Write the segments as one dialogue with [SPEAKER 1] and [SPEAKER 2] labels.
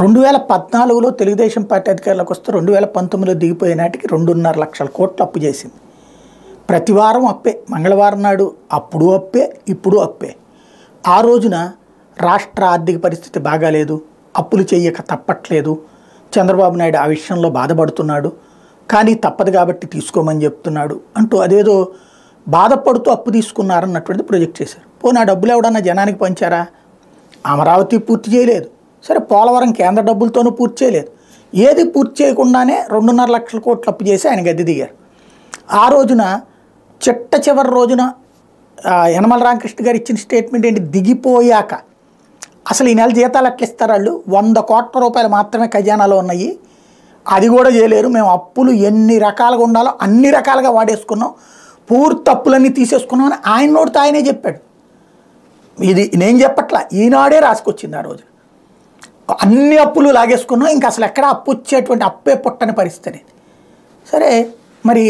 [SPEAKER 1] రెండు వేల పద్నాలుగులో తెలుగుదేశం పార్టీ అధికారులకు వస్తే రెండు వేల పంతొమ్మిదిలో దిగిపోయే నాటికి రెండున్నర లక్షల కోట్లు అప్పు చేసింది ప్రతి వారం అప్పే మంగళవారం నాడు అప్పుడు అప్పే ఇప్పుడు అప్పే ఆ రోజున రాష్ట్ర ఆర్థిక పరిస్థితి బాగాలేదు అప్పులు చెయ్యక తప్పట్లేదు చంద్రబాబు నాయుడు ఆ విషయంలో బాధపడుతున్నాడు కానీ తప్పదు కాబట్టి తీసుకోమని చెప్తున్నాడు అంటూ అదేదో బాధపడుతూ అప్పు తీసుకున్నారన్నటువంటిది ప్రొజెక్ట్ చేశారు పోనీ ఆ డబ్బులు ఎవడన్నా జనానికి పంచారా అమరావతి పూర్తి చేయలేదు సరే పోలవరం కేంద్ర డబ్బులతోనూ పూర్తి చేయలేదు ఏది పూర్తి చేయకుండానే రెండున్నర లక్షల కోట్లు అప్పు చేసి ఆయన గద్దె దిగారు ఆ రోజున చిట్ట చివరి రోజున ఆ, యనమల రామకృష్ణ గారు ఇచ్చిన స్టేట్మెంట్ ఏంటి దిగిపోయాక అసలు ఈ నెల జీతాలు ఎట్లా ఇస్తారు వాళ్ళు వంద కోట్ల రూపాయలు మాత్రమే ఖజానాలో ఉన్నాయి అది కూడా చేయలేరు మేము అప్పులు ఎన్ని రకాలుగా ఉండాలో అన్ని రకాలుగా వాడేసుకున్నాం పూర్తి అప్పులన్నీ తీసేసుకున్నాం అని ఆయన నోటితో ఆయనే చెప్పాడు ఇది నేను చెప్పట్లా ఈనాడే రాసుకొచ్చింది ఆ రోజు అన్ని అప్పులు లాగేసుకున్నాం ఇంకా అసలు ఎక్కడ అప్పు వచ్చేటువంటి అప్పే పుట్టని పరిస్థితి అనేది సరే మరి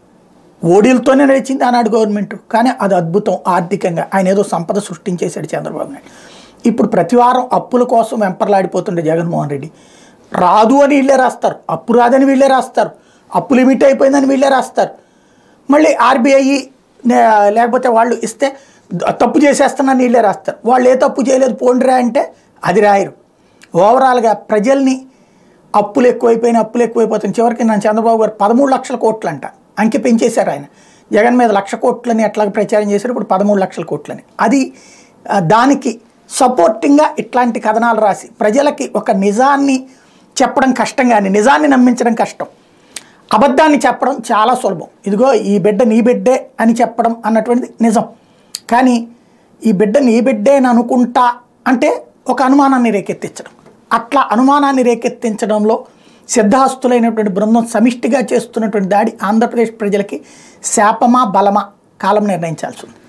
[SPEAKER 1] ఓడీలతోనే నడిచింది ఆనాడు గవర్నమెంట్ కానీ అది అద్భుతం ఆర్థికంగా ఆయన ఏదో సంపద సృష్టించేశాడు చంద్రబాబు నాయుడు ఇప్పుడు ప్రతి వారం అప్పుల కోసం వెంపర్లాడిపోతుండే జగన్మోహన్ రెడ్డి రాదు అని వీళ్ళే రాస్తారు అప్పు రాదని వీళ్ళే రాస్తారు అప్పు లిమిట్ అయిపోయిందని వీళ్ళే రాస్తారు మళ్ళీ ఆర్బీఐ లేకపోతే వాళ్ళు ఇస్తే ద- తప్పు చేసేస్తున్నాను వీళ్ళే రాస్తారు వాళ్ళు ఏ తప్పు చేయలేదు పోండిరా అంటే అది రాయరు ఓవరాల్గా ప్రజల్ని అప్పులు ఎక్కువైపోయిన అప్పులు ఎక్కువైపోతుంది చివరికి నా చంద్రబాబు గారు పదమూడు లక్షల కోట్లు అంట అంకె పెంచేశారు ఆయన జగన్ మీద లక్ష కోట్లని ఎట్లా ప్రచారం చేశారు ఇప్పుడు పదమూడు లక్షల కోట్లని అది ఆ, దానికి సపోర్టింగ్గా ఇట్లాంటి కథనాలు రాసి ప్రజలకి ఒక నిజాన్ని చెప్పడం కష్టం కానీ నిజాన్ని నమ్మించడం కష్టం అబద్ధాన్ని చెప్పడం చాలా సులభం ఇదిగో ఈ బిడ్డ నీ బిడ్డే అని చెప్పడం అన్నటువంటిది నిజం కానీ ఈ బిడ్డ నీ బిడ్డే అని అనుకుంటా అంటే ఒక అనుమానాన్ని రేకెత్తించడం అట్లా అనుమానాన్ని రేకెత్తించడంలో సిద్ధాస్తులైనటువంటి బృందం సమిష్టిగా చేస్తున్నటువంటి దాడి ఆంధ్రప్రదేశ్ ప్రజలకి శాపమా బలమా కాలం నిర్ణయించాల్సి ఉంది